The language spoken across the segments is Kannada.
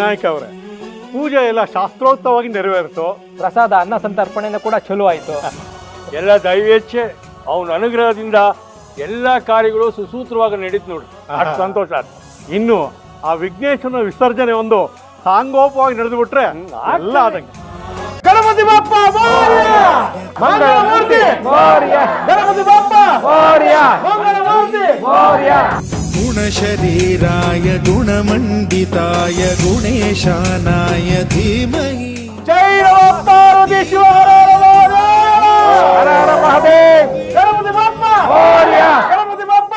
ವಿನಾಯಕ ಅವರೇ ಪೂಜೆ ಎಲ್ಲ ಶಾಸ್ತ್ರೋಕ್ತವಾಗಿ ನೆರವೇರಿತು ಪ್ರಸಾದ ಅನ್ನ ಸಂತರ್ಪಣೆಯಿಂದ ಕೂಡ ಚಲೋ ಆಯ್ತು ಎಲ್ಲ ದೈವೇಚ್ಛೆ ಅವನ ಅನುಗ್ರಹದಿಂದ ಎಲ್ಲ ಕಾರ್ಯಗಳು ಸುಸೂತ್ರವಾಗಿ ನಡೀತು ನೋಡಿ ಅಷ್ಟು ಸಂತೋಷ ಆಯ್ತು ಇನ್ನು ಆ ವಿಘ್ನೇಶ್ವರನ ವಿಸರ್ಜನೆ ಒಂದು ಸಾಂಗೋಪವಾಗಿ ನಡೆದು ಬಿಟ್ರೆ ಎಲ್ಲ ಆದಂಗೆ ಗಣಪತಿ ಬಪ್ಪ ಮಂಗಳಮೂರ್ತಿ ಗಣಪತಿ ಬಪ್ಪ ಮಂಗಳಮೂರ್ತಿ गुणशरीराय गुणमण्डिताय गुणेशानाय धीमहि ಜೈ ನಮೋತ್ತಾರದೀಶ್ವರ ಹರ ಹರ ಮಹಾದೇವ್ ಗಣಪತಿ ಬಪ್ಪ ಗಣಪತಿ ಬಪ್ಪ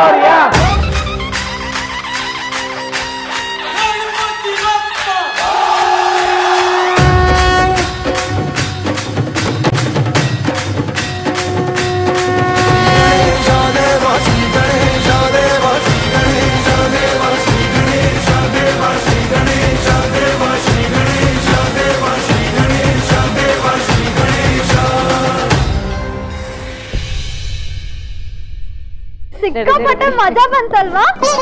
ಸಿಕ್ಕಾಪಟ್ಟೆ ಮಜಾ ಬಂತಲ್ವಾ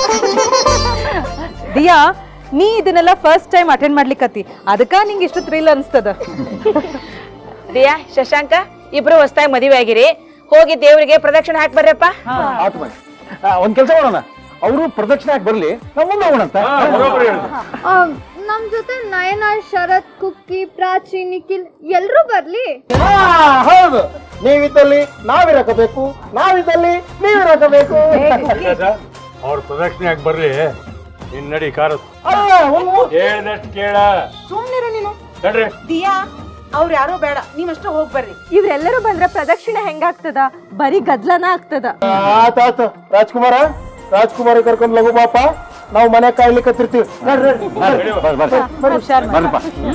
ದಿಯಾ ನೀ ಇದನ್ನೆಲ್ಲ ಫಸ್ಟ್ ಟೈಮ್ ಅಟೆಂಡ್ ಮಾಡ್ಲಿಕ್ಕತ್ತಿ ಅದಕ್ಕ ನಿಂಗೆ ಇಷ್ಟು ಥ್ರಿಲ್ ಅನ್ಸ್ತದ ದಿಯಾ ಶಶಾಂಕ ಇಬ್ರು ಹೊಸ್ದಾಗಿ ಮದುವೆ ಆಗಿರಿ ಹೋಗಿ ದೇವರಿಗೆ ಪ್ರದಕ್ಷಿಣೆ ಹಾಕಿ ಬರ್ರಪ್ಪ ಆತು ಬನ್ನಿ ಒಂದ್ ಕೆಲಸ ಮಾಡೋಣ ಅವರು ಪ್ರದಕ್ಷಿಣೆ ಹಾಕಿ ಬರ್ಲಿ ನಾವು ಮುಂದೆ ಹೋಗೋಣಂತ ಬರೋಬ್ಬರಿ ಹೇಳಿದೆ. ನಮ್ ಜೊತೆ ನಯನ ಶರತ್ ಕುಕ್ಕಿ ಪ್ರಾಚಿ ನಿಖಿಲ್ ಎಲ್ರೂ ಬರ್ಲಿ ಹೌದು ನೀವಿದ್ದಲ್ಲಿ ನಾವಿರಕಬೇಕು ನಾವಿದ್ದಲ್ಲಿ ನೀವಿರಕಬೇಕು ಅವ್ರ ಪ್ರದಕ್ಷಿಣೆ ಆಗಿ ಬರ್ಲಿ ನಿನ್ ನಡಿ ಕಾರಸ್ ಹೇಳ್ದಷ್ಟು ಕೇಳ ಸುಮ್ಮನಿರು ನೀನು ನಡ್ರಿ ದಿಯಾ ಅವ್ರು ಯಾರೋ ಬೇಡ ನೀವಷ್ಟು ಹೋಗಿ ಬರ್ರಿ ಇವ್ರೆಲ್ಲರೂ ಬಂದ್ರೆ ಪ್ರದಕ್ಷಿಣೆ ಹೆಂಗಾಗ್ತದ ಬರೀ ಗದ್ಲನ ಆಗ್ತದ ಆತಾತು ರಾಜ್ಕುಮಾರ ರಾಜ್ಕುಮಾರ್ ಕರ್ಕೊಂಡ್ ಲಘು ಬಾಪ ನಾವು ಮನೆ ಕಾಯ್ಲಿಕ್ಕೆ ಹತ್ತಿರ್ತೀವಿ ನಡ್ರಿ ಹುಷಾರ್ ಮಾಡಿ.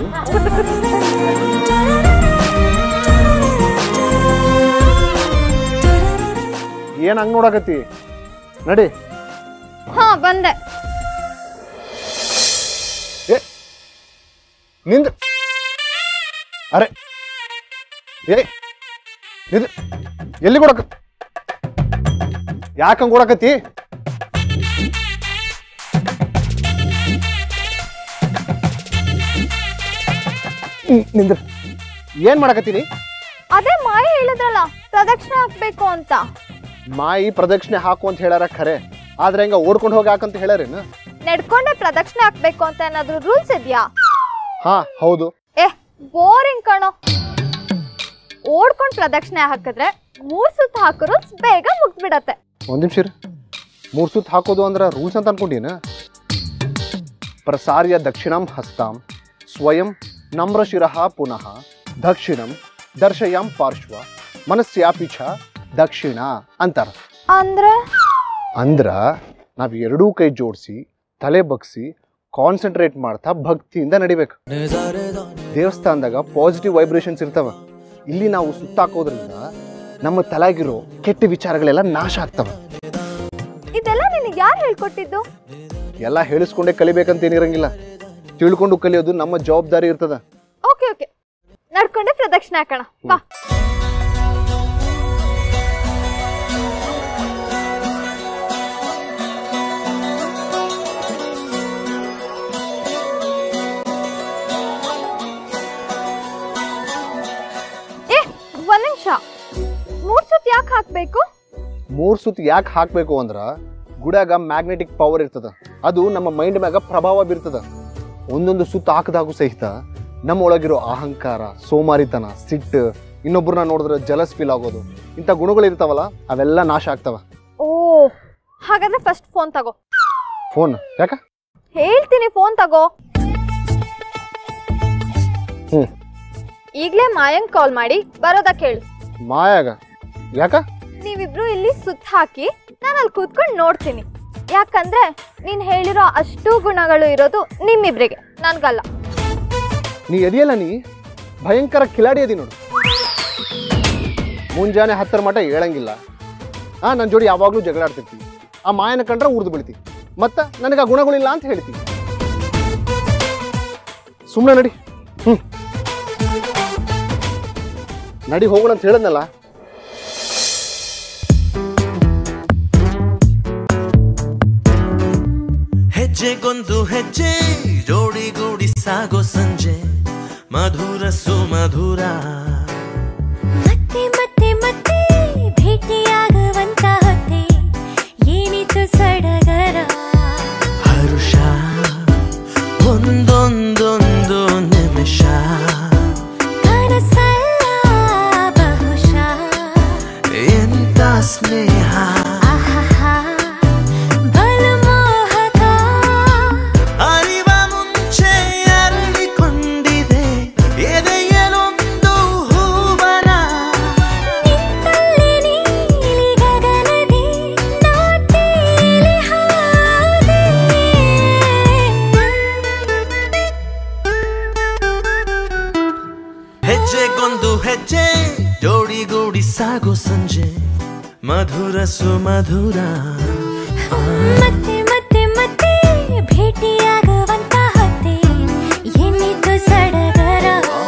ಏನ್ ಹಂಗ್ ನೋಡಕತ್ತಿ ನಡಿ ಹಾ ಬಂದೆ ಏ ನಿಂದ ಅರೆ ಏ ನಿಂದ ಎಲ್ಲಿ ಕೊಡಕ ಯಾಕಂಗ್ ಕೊಡಕತ್ತಿ ನಿಂದ್ರ ಏನ್ ಮಾಡಕತ್ತೀನಿ ಅದೇ ಮಾಯ ಹೇಳಿದ್ರಲ್ಲ ಪ್ರದಕ್ಷಿಣೆ ಹಾಕ್ಬೇಕು ಅಂತ ಮಾಯಿ ಪ್ರದಕ್ಷಿಣೆ ಹಾಕು ಅಂತ ಹೇಳಾರ ಖರೆ ಆದ್ರೆ ಹೆಂಗ ಓಡ್ಕೊಂಡು ಹೋಗಿ ಹಾಕಂತ ಹೇಳಾರೇನು ನಡ್ಕೊಂಡೆ ಪ್ರದಕ್ಷಿಣೆ ಹಾಕ್ಬೇಕು ಅಂತ ಏನಾದ್ರು ರೂಲ್ಸ್ ಇದೆಯಾ ಹಾ ಹೌದು ಏ ಬೋರಿಂಗ್ ಕಣೋ ಓಡ್ಕೊಂಡ್ ಪ್ರದಕ್ಷಿಣೆ ಹಾಕಿದ್ರೆ ಮೂರ್ ಸುತ್ತ ಹಾಕೋ ರೂಲ್ಸ್ ಬೇಗ ಮುಗ್ದ್ಬಿಡತ್ತೆ ಒಂದ್ ನಿಮಿಷ ಇರು. ಮೂರ್ ಸುತ್ತ ಹಾಕೋದು ಅಂದ್ರ ರೂಲ್ಸ್ ಅಂತ ಅನ್ಕೊಂಡೀನ ಪ್ರಸಾರ್ಯ ದಕ್ಷಿಣಂ ಹಸ್ತಾಂ ಸ್ವಯಂ ನಮ್ರ ಶಿರಃ ಪುನಃ ದಕ್ಷಿಣಂ ದರ್ಶಯಾಂ ಪಾರ್ಶ್ವ ಮನಸ್ಯಾಪಿ ಛ ದಕ್ಷಿಣ ಅಂತಾರ ಅಂದ್ರೆ ಅಂದ್ರ ನಾವ್ ಎರಡೂ ಕೈ ಜೋಡಿಸಿ ತಲೆ ಬಗ್ಸಿ ಕಾನ್ಸಂಟ್ರೇಟ್ ಮಾಡ್ತಾ ಭಕ್ತಿಯಿಂದ ನಡಿಬೇಕು ದೇವಸ್ಥಾನದಾಗ ಪಾಸಿಟಿವ್ ವೈಬ್ರೇಷನ್ಸ್ ಇರ್ತಾವ ಇಲ್ಲಿ ನಾವು ಸುತ್ತಾಕೋದ್ರಿಂದ ನಮ್ಮ ತಲೆಗಿರೋ ಕೆಟ್ಟ ವಿಚಾರಗಳೆಲ್ಲ ನಾಶ ಆಗ್ತವ ಇದೆಲ್ಲ ನಿನಗೆ ಯಾರು ಹೇಳ್ಕೊಟ್ಟಿದ್ದು ಎಲ್ಲ ಹೇಳಿಸ್ಕೊಂಡೇ ಕಲಿಬೇಕಂತ ಏನಿರಂಗಿಲ್ಲ ತಿಳ್ಕೊಂಡು ಕಲಿಯೋದು ನಮ್ಮ ಜವಾಬ್ದಾರಿ ಇರ್ತದ ಓಕೆ ಓಕೆ ನಡ್ಕೊಂಡೆ ಪ್ರದಕ್ಷಿಣೆ ಹಾಕೋಣ ಬಾ ಏ ಒಂದ್ ನಿಮಿಷ ಮೂರ್ ಸುತ್ತ ಯಾಕೆ ಹಾಕ್ಬೇಕು ಮೂರ್ ಸುತ್ತ ಯಾಕೆ ಹಾಕ್ಬೇಕು ಅಂದ್ರ ಗುಡ್ಯಾಗ ಮ್ಯಾಗ್ನೆಟಿಕ್ ಪವರ್ ಇರ್ತದ ಅದು ನಮ್ಮ ಮೈಂಡ್ ಮ್ಯಾಗ ಪ್ರಭಾವ ಬೀರ್ತದ ಒಂದೊಂದು ಸುತ್ತ ಹಾಕದಾಗೂ ಸಹಿತ ನಮ್ಮ ಒಳಗಿರೋ ಅಹಂಕಾರ ಸೋಮಾರಿತನ ಸಿಟ್ಟು ಇನ್ನೊಬ್ಬರನ್ನ ನೋಡಿದ್ರೆ ಜಲಸ್ ಫೀಲ್ ಆಗೋದು ಇಂಥ ಗುಣಗಳು ಇರ್ತಾವಲ್ಲ ಅವೆಲ್ಲ ನಾಶ ಆಗ್ತವ ಓ ಹಾಗಾದ್ರೆ ಫಸ್ಟ್ ಫೋನ್ ತಗೋ ಫೋನ್ ಯಾಕ ಹೇಳ್ತೀನಿ ಫೋನ್ ತಗೋ ಹ್ಮ್ ಈಗ್ಲೇ ಮಾಯಂಗ್ ಕಾಲ್ ಮಾಡಿ ಬರೋದಕ್ಕೆ ಹೇಳು ಮಾಯಾಗ ಯಾಕ ನೀವಿಬ್ರು ಇಲ್ಲಿ ಸುತ್ತ ಹಾಕಿ ನಾನು ಅಲ್ಲಿ ಕೂತ್ಕೊಂಡು ನೋಡ್ತೀನಿ ಯಾಕಂದ್ರೆ ನೀನ್ ಹೇಳಿರೋ ಅಷ್ಟು ಗುಣಗಳು ಇರೋದು ನಿಮ್ಮಿಬ್ರಿಗೆ ನನ್ಗಲ್ಲ ನೀ ಎದಿಯಲ್ಲ ನೀ ಭಯಂಕರ ಕಿಲಾಡಿ ಅದಿ ನೋಡು ಮುಂಜಾನೆ ಹತ್ತರ ಮಟ ಹೇಳಂಗಿಲ್ಲ ಆ ನನ್ನ ಜೋಡಿ ಯಾವಾಗಲೂ ಜಗಳ ಆಡ್ತಿರ್ತಿ ಆ ಮಾಯನ ಕಂಡ್ರೆ ಉರ್ದು ಬೀಳ್ತಿ ಮತ್ತ ನನಗೆ ಆ ಗುಣಗಳಿಲ್ಲ ಅಂತ ಹೇಳ್ತಿ ಸುಮ್ಮನೆ ನಡಿ ಹ್ಞೂ ನಡಿ ಹೋಗೋಣ ಅಂತ ಹೇಳದ್ನಲ್ಲ ಹೆಜ್ಜೆಗೊಂದು ಹೆಜ್ಜೆ ಜೋಡಿಗೊಂದು ಸಾಗೋ ಸಂಜೆ ಮಧುರ ಸುಮಧುರ ಮತ್ತೆ ಮತ್ತೆ ಮತ್ತೆ ಭೇಟಿಯಾಗುವಂತ ಹೊತ್ತೆ ಏನಿತ್ತು ಸಡಗರ ಹರುಷ ಒಂದೊಂದೊಂದು ನಿಮಿಷ ಕನಸಲ್ಲ ಬಹುಶಃ ಎಂತ ಸ್ನೇಹ ಆಹಾಹಾ ಬಲು ಮೋಹಕ ಅರಿವ ಮುಂಚೆ ಅರಳಿಕೊಂಡಿದೆ ಎದೆಯಲೊಂದು ಹೂವನ ನಿಂತಲ್ಲಿ ನೀಲಿ ಗಗನದಿ ನಾ ತೇಲಿ ಹೋದೆ. ಹೆಜ್ಜೆಗೊಂದು ಹೆಜ್ಜೆ ಜೋಡಿಗೂಡಿ ಸಾಗೋ ಸಂಜೆ ಮಧುರ ಸುಮಧುರ ಮತ್ತೆ ಮತ್ತೆ ಮತ್ತೆ ಭೇಟಿಯಾಗುವಂತ ಹೊತ್ತೆ ಏನಿತ್ತು ಸಡಗರ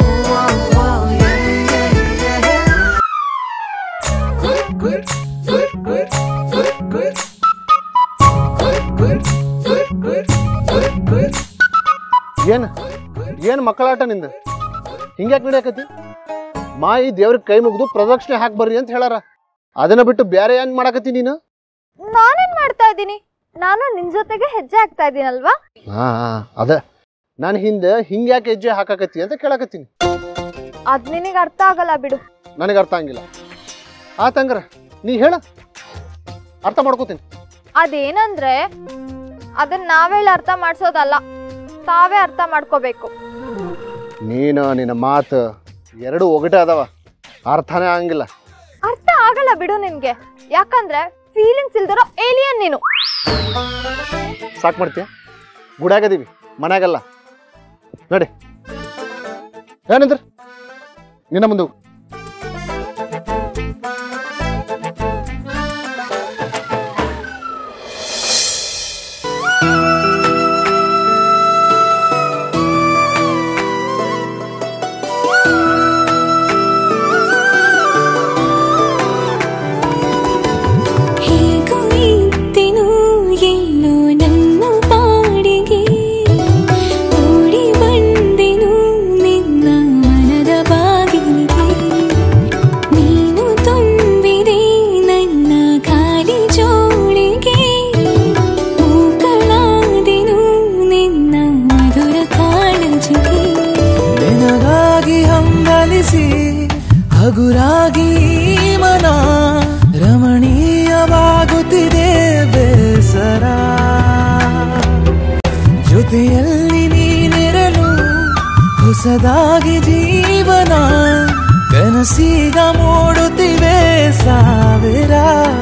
ಏನು ಏನು ಮಕ್ಕಳಾಟ ನಿಂದ ಹಿಂಗ್ಯಾಕೆ ನಡೆಯಕತಿ ಮಾಯಿ ದೇವ್ರಿಗೆ ಕೈ ಮುಗಿದು ಪ್ರದಕ್ಷಿಣೆ ಹಾಕಿ ಬರ್ರಿ ಅಂತ ಹೇಳಾರ ಅದನ್ನ ಬಿಟ್ಟು ಬೇರೆ ಏನ್ ಮಾಡಾಕತ್ತಿ ನೀನು ನಾನೇನ್ ಮಾಡ್ತಾ ಇದ್ದೀನಿ ನಾನು ನಿನ್ ಜೊತೆಗೆ ಹೆಜ್ಜೆ ಹಾಕ್ತಾ ಇದ್ದೀನಲ್ವಾ ಹಾ ಅದ ನಾನು ಹಿಂದೆ ಹಿಂಗ್ಯಾಕೆ ಹೆಜ್ಜೆ ಹಾಕಾಕತ್ತಿ ಅಂತ ಕೇಳಾಕತ್ತೀನಿ ಅದ್ ನಿನಗೆ ಅರ್ಥ ಆಗಲ್ಲ ಬಿಡು ನನಗೆ ಅರ್ಥ ಆಗಿಲ್ಲ ಆತಂಗ್ರ ನೀ ಹೇಳ ಅರ್ಥ ಮಾಡ್ಕೋತೀನಿ ಅದೇನಂದ್ರೆ ಅದನ್ನ ನಾವೇಳಿ ಅರ್ಥ ಮಾಡ್ಸೋದಲ್ಲ ತಾವೇ ಅರ್ಥ ಮಾಡ್ಕೋಬೇಕು ನೀನು ನಿನ್ನ ಮಾತು ಎರಡು ಒಗಟೆ ಅದಾವ ಅರ್ಥನೇ ಆಗಂಗಿಲ್ಲ ಅರ್ಥ ಆಗಲ್ಲ ಬಿಡು ನಿನ್ಗೆ ಯಾಕಂದ್ರೆ ಫೀಲಿಂಗ್ಸ್ ಇಲ್ದಿರೋ ಏಲಿಯನ್ ನೀನು ಸಾಕು ಮಾಡ್ತೀಯ ಗುಡಾಗದೀವಿ ಮನ್ಯಾಗಲ್ಲ ನಡಿ ಏನಂದ್ರ ನಿನ್ನ ಮುಂದೆ ಹೋಗು. ಹೇಗೂ ಇದ್ದೆನು ಎಲ್ಲೋ ನನ್ನ ಪಾಡಿಗೆ ಓಡಿ ಬಂದೆನು ನಿನ್ನ ಮನದ ಬಾಗಿಲಿಗೆ ನೀನು ತುಂಬಿದೆ ನನ್ನ ಖಾಲಿ ಜೋಳಿಗೆ ಮೂಕಳಾದೆನು ನಿನ್ನ ಮಧುರ ಕಾಳಜಿಗೆ ನಿನಗಾಗಿ ಹಂಬಲಿಸಿ ಹಗುರಾಗಿ ಈ ಮನ ರಮಣೀಯವಾಗುತ್ತಿದೆ ಬೇಸರ ಜೊತೆಯಲ್ಲಿ ನೀನಿರಲು ಹೊಸದಾಗಿ ಜೀವನ ಕನಸೀಗ ಮೂಡುತ್ತಿವೆ ಸಾವಿರ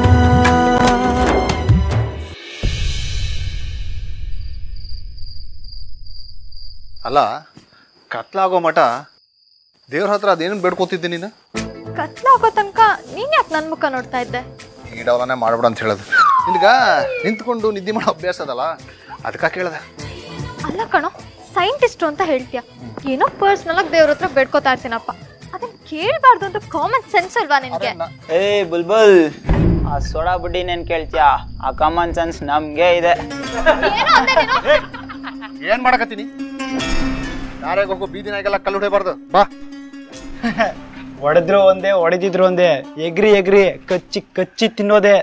ಅಲ್ಲ ಕತ್ಲಾಗೋ ಮಠ ದೇವ್ರ ಹತ್ರ ಅದೇನು ಬೇಡ್ಕೋತಿದ್ದೆ ನೀನು ಕತ್ಲಾಗೋ ತನಕ ನೀನ್ ಯಾಕೆ ನನ್ ಮುಖ ನೋಡ್ತಾ ಇದ್ದೆ ಈ ಡವಲನೆ ಮಾಡ್ಬೇಡ ಅಂತ ಹೇಳೋದು ನಿನ್ಗ ನಿಂತ್ಕೊಂಡು ನಿದ್ದೆ ಮಾಡೋ ಅಭ್ಯಾಸ ಅದಲ್ಲ ಅದಕ್ಕೆ ಕೇಳ್ದೆ ಅಲ್ಲ ಕಣೋ ಸೈಂಟಿಸ್ಟ್ ಅಂತ ಹೇಳ್ತೀಯ ಏನೋ ಪರ್ಸ್ನಲ್ ಆಗಿ ದೇವ್ರ ಹತ್ರ ಬೇಡ್ಕೋತಾ ಇರ್ತೀನಪ್ಪ ಅದನ್ನ ಕೇಳಬಾರ್ದು ಅಂತ ಕಾಮನ್ ಸೆನ್ಸ್ ಅಲ್ವಾ ನಿನ್ಗೆ ಏ ಬುಲ್ಬುಲ್ ಆ ಸೋಡಾ ಬುಡ್ಡಿ ನೇನ್ ಕೇಳ್ತೀಯಾ ಆ ಕಾಮನ್ ಸೆನ್ಸ್ ನಮ್ಗೆ ಇದೆ ಏನೋ ಅಂದೆ ನೀನು? ಏನ್ ಮಾಡಕತ್ತೀನಿ ಯಾರ್ಯಾಗ ಹೋಗೋ ಬೀದಿನಾಗೆಲ್ಲ ಕಲ್ಲು ಹೊಡಿಬಾರ್ದು ಬಾ ಹೊಡೆದ್ರು ಒಂದೇ ಹೊಡೆದಿದ್ರು ಒಂದೇ ಎಗ್ರಿ ಎಗ್ರಿ ಕಚ್ಚಿ ಕಚ್ಚಿ ತಿನ್ನೋದೇ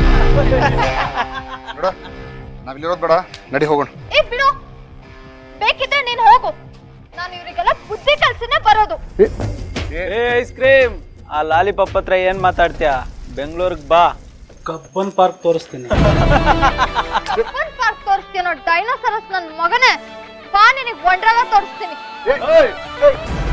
ನೋಡ ನಾವಿಲ್ಲಿರೋದು ಬೇಡ ನಡಿ ಹೋಗೋಣ ಏ ಬಿಡು ಬೇಕಿದ್ರೆ ನೀನ್ ಹೋಗು ನಾನು ಇವರಿಗೆಲ್ಲ ಬುದ್ಧಿ ಕಲ್ಸಿನೇ ಬರೋದು ಏ ಐಸ್ ಕ್ರೀಮ್ ಆ ಲಾಲಿಪಾಪ್ ಹತ್ರ ಏನ್ ಮಾತಾಡ್ತೀಯ ಬೆಂಗಳೂರಿಗೆ ಬಾ ಕಬ್ಬನ್ ಪಾರ್ಕ್ ತೋರಿಸ್ತೀನಿ ಕಬ್ಬನ್ ಪಾರ್ಕ್ ತೋರಿಸ್ತೀನೋ ಡೈನೋಸರಸ್ ನನ್ ಮಗನೇ ಬಾ ನಿನಗ್ ಒಂಡ್ರಾಗ ತೋರಿಸ್ತೀನಿ ಏ, ಏ, ಏ,